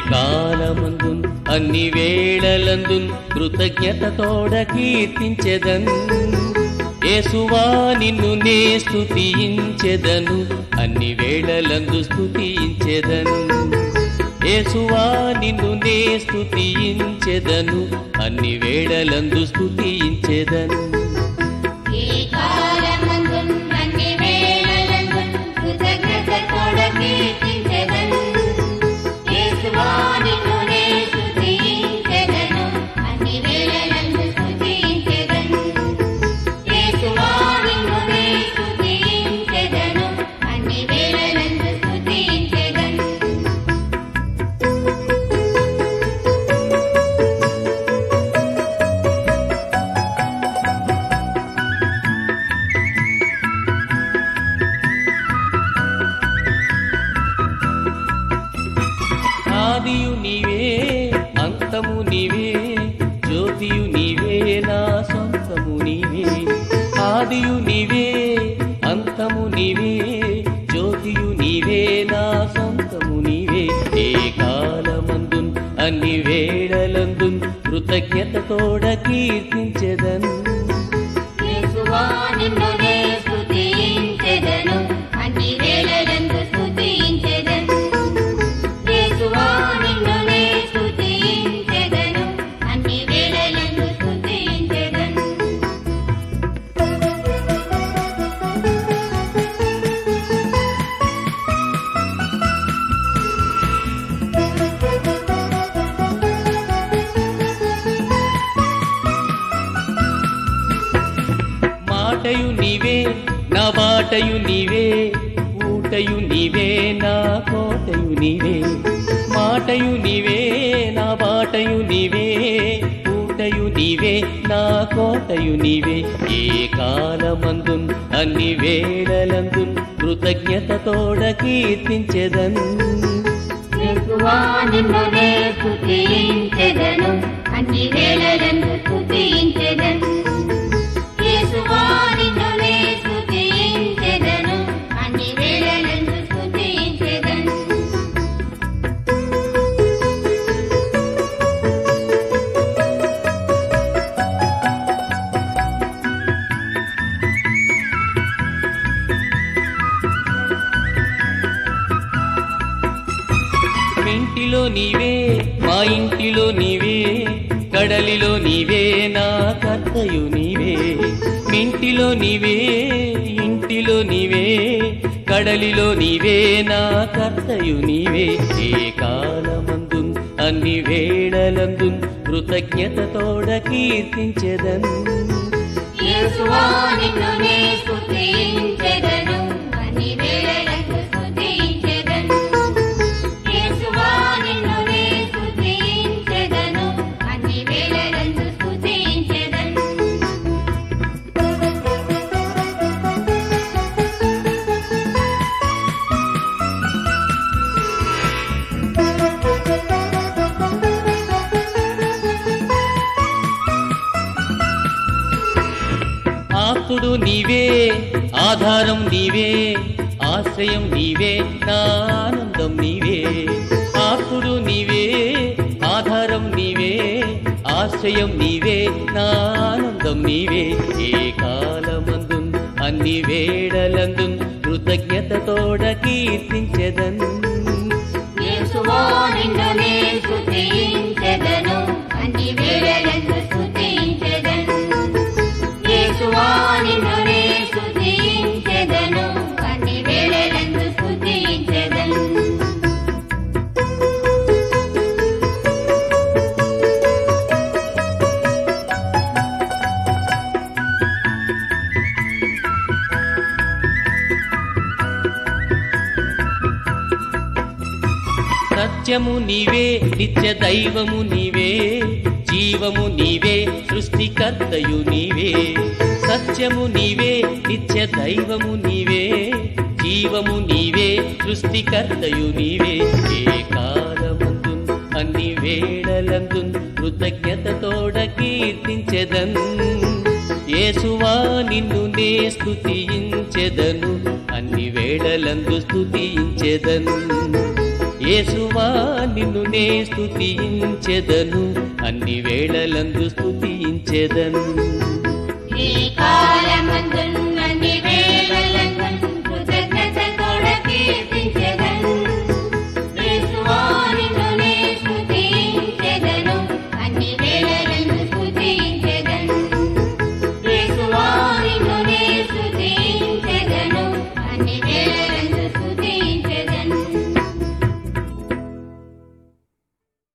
కాలమందున్ అన్ని వేళలందున్ కృతజ్ఞతతోడ కీర్తించెదన్ యేసువా నిన్ను నే స్తుతించెదను అన్ని వేళలందు స్తుతించెదను యేసువా నిన్ను నే స్తుతించెదను అన్ని వేళలందు స్తుతించెదను ఈ కాలమందున్ అన్ని వేళలందున్ కృతజ్ఞతతోడ కీర్తించెదను. యేసువా నిన్ను నే స్తుతించెదను, అన్ని వేళలందు స్తుతించెదను. యేసువా నిన్ను నే స్తుతించెదను, అన్ని వేళలందు స్తుతించెదను. ఆదియు నీవే అంతము నీవే జ్యోతియు నీవే నా సొంతము నీవే ఆదియు నీవే అంతము నీవే జ్యోతియు నీవే నా సొంతము నీవే ఏ కాలమందున్ అన్ని వేళలందున్ కృతజ్ఞతతోడ కీర్తించెదన్ యేసువా నిన్ను నే స్తుతించెదను, అన్ని వేళలందు స్తుతించెదను. యేసువా నిన్ను నే స్తుతించెదను, అన్ని వేళలందు స్తుతించెదను. మాటయు నీవే నా బాటయు నీవే ఊటయు నీవే నా కోటయు నీవే మాటయు నీవే నా బాటయు నీవే ఊటయు నీవే నా కోటయు నీవే ఏ కాలమందున్ అన్ని వేళలందున్ కృతజ్ఞతతోడ కీర్తించెదన్ యేసువా నిన్ను నే స్తుతించెదను, అన్ని వేళలందు స్తుతించెదను. యేసువా నిన్ను నే స్తుతించెదను, అన్ని వేళలందు స్తుతించెదను. ఇంటిలో నీవే మా ఇంటిలో నీవే కడలిలో నీవే నా కర్తయు నీవే ఇంటిలో నీవే ఇంటిలో నీవే కడలిలో నీవే నా కర్తయు నీవే ఏ కాలమందున్ అన్ని వేళలందున్ కృతజ్ఞతతోడ కీర్తించెదన్ యేసువా నిన్ను నే స్తుతించెదను, అన్ని వేళలందు స్తుతించెదను. యేసువా నిన్ను నే స్తుతించెదను, అన్ని వేళలందు స్తుతించెదను. ఆస్తుడు నీవే ఆధారం నీవే ఆశ్రయం నీవే నా ఆనందం నీవే ఆస్తుడు నీవే ఆధారం నీవే ఆశ్రయం నీవే నా ఆనందం నీవే ఏ కాలమందున్ అన్ని వేళలందున్ కృతజ్ఞతతోడ కీర్తించెదన్ యేసువా నిన్ను నే స్తుతించెదను, అన్ని వేళలందు స్తుతించెదను. యేసువా నిన్ను నే స్తుతించెదను, అన్ని వేళలందు స్తుతించెదను. సత్యము నీవే నిత్య దైవము నీవే జీవము నీవే సృష్టికర్తయు నీవే సత్యము నీవే నిత్య దైవము నీవే జీవము నీవే సృష్టికర్తయు నీవే ఏ కాలమందు అన్ని వేళలందున్ కృతజ్ఞతతోడ కీర్తించెదన్ యేసువా నిన్ను నే స్తుతించెదను అన్ని వేళలందు స్తుతించెదను యేసువా నిన్ను నే స్తుతించెదను అన్ని వేళలందు స్తుతించెదను నీ